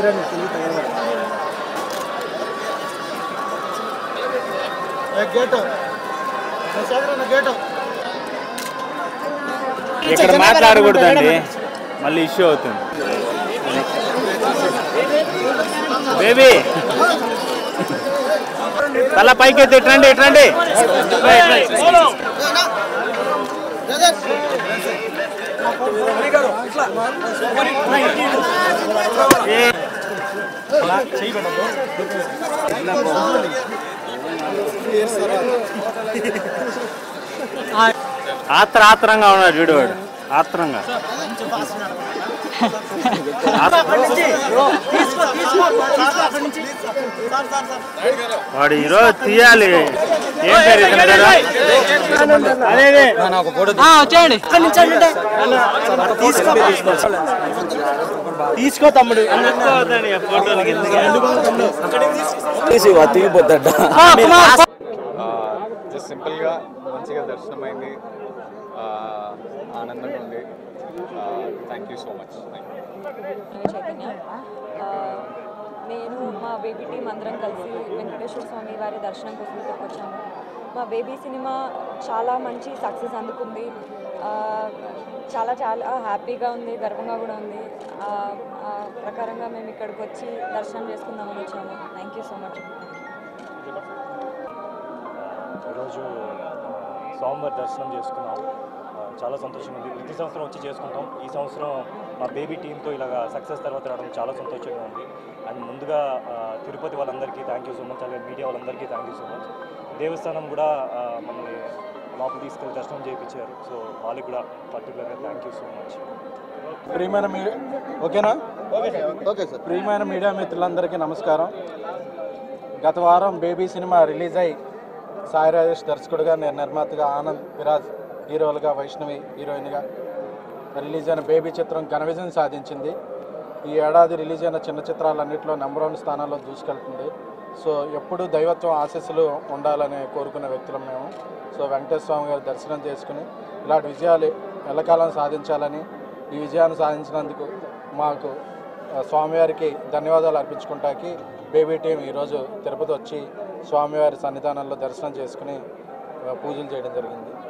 Gate gate ఇక్కడ మాట్లాడకూడదండి మళ్ళీ issue అవుతుంది బేబీ తల పైకి ఎత్తి ఇట్రండి ఇట్రండి ఆత్ర ఆత్రంగా ఉన్నాడు చూడు వాడు ఆత్రంగా వాడు ఈరోజు తీయాలి ఏం పేరు ఇతని పేరు? అదే అదే. చేయండి తీసుకో తమ్ముడు అనుకోవద్దని ఆ ఫోటోలకి ఎందుకు? జస్ట్ సింపుల్గా మంచిగా దర్శనమైంది ఆ, ఆనందంగా ఉంది thank you so much thank you Chaitanya ఆ, నేను మా బేబీ టీం అందరం కలిసి వెంకటేశ్వర స్వామి వారి దర్శనం కోసం ఇక్కడికి వచ్చాము మా బేబీ సినిమా చాలా మంచి సక్సెస్ అందుకుంది ఆ, చాలా చాలా హ్యాపీగా ఉంది గర్వంగా కూడా ఉంది ఆ, ఆ ప్రకారంగా మేము ఇక్కడికి వచ్చి దర్శనం చేసుకుందామని వచ్చాము థ్యాంక్ యూ సో మచ్ ఈరోజు స్వామివారి దర్శనం చేసుకున్నాం ఆ, చాలా సంతోషంగా ఉంది ప్రతి సంవత్సరం వచ్చి చేసుకుంటాం ఈ సంవత్సరం మా బేబీ టీంతో ఇలాగా సక్సెస్ తర్వాత రావడం చాలా సంతోషంగా ఉంది అండ్ ముందుగా ఆ, తిరుపతి వాళ్ళందరికీ థ్యాంక్ యూ సో మచ్ అలాగే మీడియా వాళ్ళందరికీ థ్యాంక్ యూ సో మచ్ దేవస్థానం కూడా ఆ, మమ్మల్ని లోపల తీసుకెళ్ళి దర్శనం చేయించారు సో వాళ్ళకి కూడా పర్టికులర్గా థ్యాంక్ యూ సో మచ్ ప్రియమైన మీ ఓకేనా ఓకే సార్ ప్రియమైన మీడియా మిత్రులందరికీ నమస్కారం గత వారం బేబీ సినిమా రిలీజ్ అయి సాయి రాజేష్ దర్శకుడుగా నేను నిర్మాతగా ఆనంద్ విరాజ్ హీరోలుగా వైష్ణవి హీరోయిన్గా రిలీజ్ అయిన బేబీ చిత్రం ఘన విజయం సాధించింది ఈ ఏడాది రిలీజ్ అయిన చిన్న చిత్రాలన్నింటిలో నెంబర్ వన్ స్థానాల్లో దూసుకెళ్తుంది సో ఎప్పుడూ దైవత్వం ఆశీస్సులు ఉండాలని కోరుకునే వ్యక్తులం మేము సో వెంకటేశ్వర స్వామి గారి దర్శనం చేసుకుని ఇలాంటి విజయాలు ఎల్లకాలం సాధించాలని ఈ విజయాన్ని సాధించినందుకు మాకు ఆ, స్వామివారికి ధన్యవాదాలు అర్పించుకుంటాకి బేబీ టీం ఈరోజు తిరుపతి వచ్చి స్వామివారి సన్నిధానంలో దర్శనం చేసుకుని ఆ, పూజలు చేయడం జరిగింది